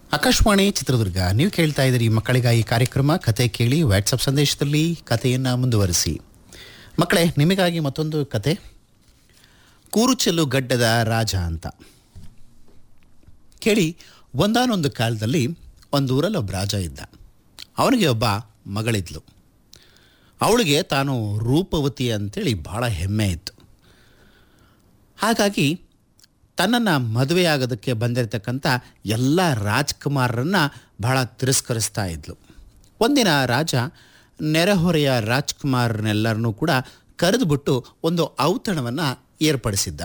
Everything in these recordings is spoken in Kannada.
ಆಕಾಶವಾಣಿ ಚಿತ್ರದುರ್ಗ ನೀವು ಕೇಳ್ತಾ ಇದ್ದೀರಿ ಮಕ್ಕಳಿಗಾಗಿ ಕಾರ್ಯಕ್ರಮ ಕತೆ ಕೇಳಿ ವಾಟ್ಸಪ್ ಸಂದೇಶದಲ್ಲಿ ಕಥೆಯನ್ನು ಮುಂದುವರಿಸಿ ಮಕ್ಕಳೇ ನಿಮಗಾಗಿ ಮತ್ತೊಂದು ಕತೆ ಕೂರುಚಲು ಗಡ್ಡದ ರಾಜ ಅಂತ ಕೇಳಿ ಒಂದಾನೊಂದು ಕಾಲದಲ್ಲಿ ಒಂದು ಊರಲ್ಲಿ ಒಬ್ಬ ರಾಜ ಇದ್ದ ಅವನಿಗೆ ಒಬ್ಬ ಮಗಳಿದ್ಲು ಅವಳಿಗೆ ತಾನು ರೂಪವತಿ ಅಂತೇಳಿ ಭಾಳ ಹೆಮ್ಮೆ ಇತ್ತು ಹಾಗಾಗಿ ತನ್ನನ್ನು ಮದುವೆಯಾಗೋದಕ್ಕೆ ಬಂದಿರತಕ್ಕಂಥ ಎಲ್ಲ ರಾಜ್ಕುಮಾರರನ್ನು ಬಹಳ ತಿರಸ್ಕರಿಸ್ತಾ ಇದ್ಲು ಒಂದಿನ ರಾಜ ನೆರೆಹೊರೆಯ ರಾಜ್ಕುಮಾರನೆಲ್ಲರನ್ನೂ ಕೂಡ ಕರೆದುಬಿಟ್ಟು ಒಂದು ಔತಣವನ್ನು ಏರ್ಪಡಿಸಿದ್ದ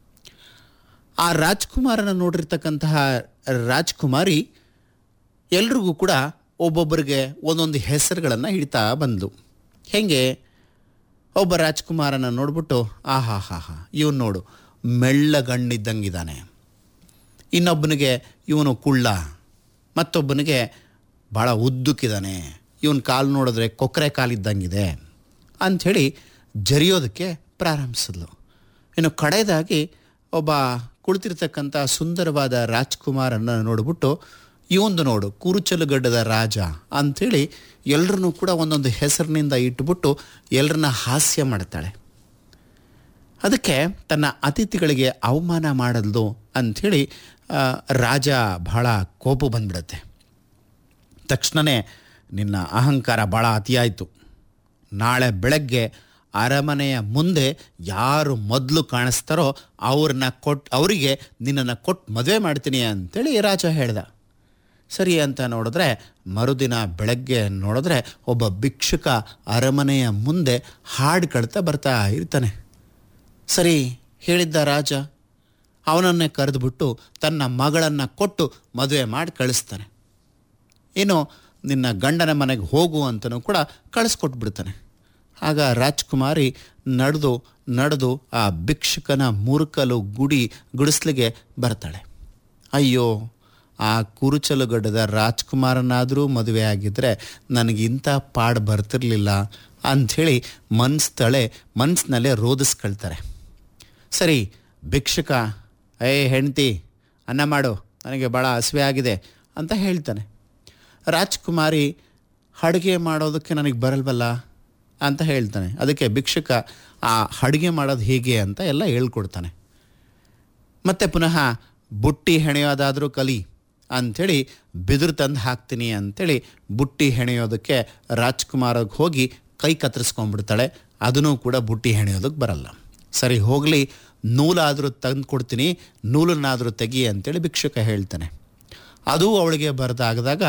ಆ ರಾಜ್ಕುಮಾರನ ನೋಡಿರ್ತಕ್ಕಂತಹ ರಾಜ್ಕುಮಾರಿ ಎಲ್ರಿಗೂ ಕೂಡ ಒಬ್ಬೊಬ್ಬರಿಗೆ ಒಂದೊಂದು ಹೆಸರುಗಳನ್ನು ಹಿಡಿತಾ ಬಂದ್ಲು ಹೇಗೆ ಒಬ್ಬ ರಾಜ್ಕುಮಾರನ ನೋಡ್ಬಿಟ್ಟು ಆಹಾ ಹಾ ಹಾ ಇವನು ನೋಡು ಮೆಳ್ಳಗಣ್ಣಿದ್ದಂಗಿದ್ದಾನೆ ಇನ್ನೊಬ್ಬನಿಗೆ ಇವನು ಕುಳ್ಳ ಮತ್ತೊಬ್ಬನಿಗೆ ಭಾಳ ಉದ್ದಕ್ಕಿದ್ದಾನೆ ಇವನ ಕಾಲು ನೋಡಿದ್ರೆ ಕೊಕ್ಕರೆ ಕಾಲಿದ್ದಂಗಿದೆ ಅಂಥೇಳಿ ಜರಿಯೋದಕ್ಕೆ ಪ್ರಾರಂಭಿಸಿದ್ಲು ಇನ್ನು ಕಡೆಯದಾಗಿ ಒಬ್ಬ ಕುಳಿತಿರ್ತಕ್ಕಂಥ ಸುಂದರವಾದ ರಾಜ್ಕುಮಾರನ ನೋಡ್ಬಿಟ್ಟು ಇವಂದು ನೋಡು ಕುರುಚಲುಗಡ್ಡದ ರಾಜ ಅಂಥೇಳಿ ಎಲ್ಲರನ್ನೂ ಕೂಡ ಒಂದೊಂದು ಹೆಸರಿನಿಂದ ಇಟ್ಬಿಟ್ಟು ಎಲ್ಲರನ್ನ ಹಾಸ್ಯ ಮಾಡ್ತಾಳೆ ಅದಕ್ಕೆ ತನ್ನ ಅತಿಥಿಗಳಿಗೆ ಅವಮಾನ ಮಾಡಲ್ದು ಅಂಥೇಳಿ ಆ, ರಾಜ ಬಹಳ ಕೋಪ ಬಂದ್ಬಿಡತ್ತೆ ತಕ್ಷಣವೇ ನಿನ್ನ ಅಹಂಕಾರ ಭಾಳ ಅತಿಯಾಯಿತು ನಾಳೆ ಬೆಳಗ್ಗೆ ಅರಮನೆಯ ಮುಂದೆ ಯಾರು ಮೊದಲು ಕಾಣಿಸ್ತಾರೋ ಅವ್ರನ್ನ ಕೊಟ್ಟು ಅವರಿಗೆ ನಿನ್ನನ್ನು ಕೊಟ್ಟು ಮದುವೆ ಮಾಡ್ತೀನಿ ಅಂತೇಳಿ ರಾಜ ಹೇಳ್ದ ಸರಿ ಅಂತ ನೋಡಿದ್ರೆ ಮರುದಿನ ಬೆಳಗ್ಗೆ ನೋಡಿದ್ರೆ ಒಬ್ಬ ಭಿಕ್ಷುಕ ಅರಮನೆಯ ಮುಂದೆ ಹಾಡು ಕಳ್ತಾ ಬರ್ತಾ ಇರ್ತಾನೆ ಸರಿ ಹೇಳಿದ್ದ ರಾಜ ಅವನನ್ನೇ ಕರೆದುಬಿಟ್ಟು ತನ್ನ ಮಗಳನ್ನು ಕೊಟ್ಟು ಮದುವೆ ಮಾಡಿ ಕಳಿಸ್ತಾನೆ ಇನ್ನು ನಿನ್ನ ಗಂಡನ ಮನೆಗೆ ಹೋಗು ಅಂತಲೂ ಕೂಡ ಕಳಿಸ್ಕೊಟ್ಬಿಡ್ತಾನೆ ಆಗ ರಾಜ್ಕುಮಾರಿ ನಡೆದು ನಡೆದು ಆ ಭಿಕ್ಷುಕನ ಮೂರ್ಕಲು ಗುಡಿ ಗುಡಿಸ್ಲಿಗೆ ಬರ್ತಾಳೆ ಅಯ್ಯೋ ಆ ಕುರುಚಲುಗಡ್ಡದ ರಾಜ್ಕುಮಾರನಾದರೂ ಮದುವೆ ಆಗಿದ್ದರೆ ನನಗಿಂಥ ಪಾಡು ಬರ್ತಿರ್ಲಿಲ್ಲ ಅಂಥೇಳಿ ಮನ್ಸ್ತಳೆ ಮನ್ಸಿನಲ್ಲೇ ರೋದಿಸ್ಕೊಳ್ತಾರೆ ಸರಿ ಭಿಕ್ಷುಕ ಏ ಹೆಂಡ್ತಿ ಅನ್ನ ಮಾಡು ನನಗೆ ಭಾಳ ಹಸಿವೆ ಆಗಿದೆ ಅಂತ ಹೇಳ್ತಾನೆ ರಾಜ್ಕುಮಾರಿ ಅಡುಗೆ ಮಾಡೋದಕ್ಕೆ ನನಗೆ ಬರಲ್ವಲ್ಲ ಅಂತ ಹೇಳ್ತಾನೆ ಅದಕ್ಕೆ ಭಿಕ್ಷುಕ ಆ ಅಡುಗೆ ಮಾಡೋದು ಹೇಗೆ ಅಂತ ಎಲ್ಲ ಹೇಳ್ಕೊಡ್ತಾನೆ ಮತ್ತೆ ಪುನಃ ಬುಟ್ಟಿ ಹೆಣೆಯೋದಾದರೂ ಕಲಿ ಅಂಥೇಳಿ ಬಿದಿರು ತಂದು ಹಾಕ್ತೀನಿ ಅಂಥೇಳಿ ಬುಟ್ಟಿ ಹೆಣೆಯೋದಕ್ಕೆ ರಾಜ್ಕುಮಾರಿಗೆ ಹೋಗಿ ಕೈ ಕತ್ತರಿಸ್ಕೊಂಡ್ಬಿಡ್ತಾಳೆ ಅದನ್ನೂ ಕೂಡ ಬುಟ್ಟಿ ಹೆಣೆಯೋದಕ್ಕೆ ಬರಲ್ಲ ಸರಿ ಹೋಗಲಿ ನೂಲಾದರೂ ತಂದು ಕೊಡ್ತೀನಿ ನೂಲನ್ನಾದರೂ ತೆಗಿ ಅಂತೇಳಿ ಭಿಕ್ಷುಕ ಹೇಳ್ತಾನೆ ಅದು ಅವಳಿಗೆ ಬರೆದಾಗದಾಗ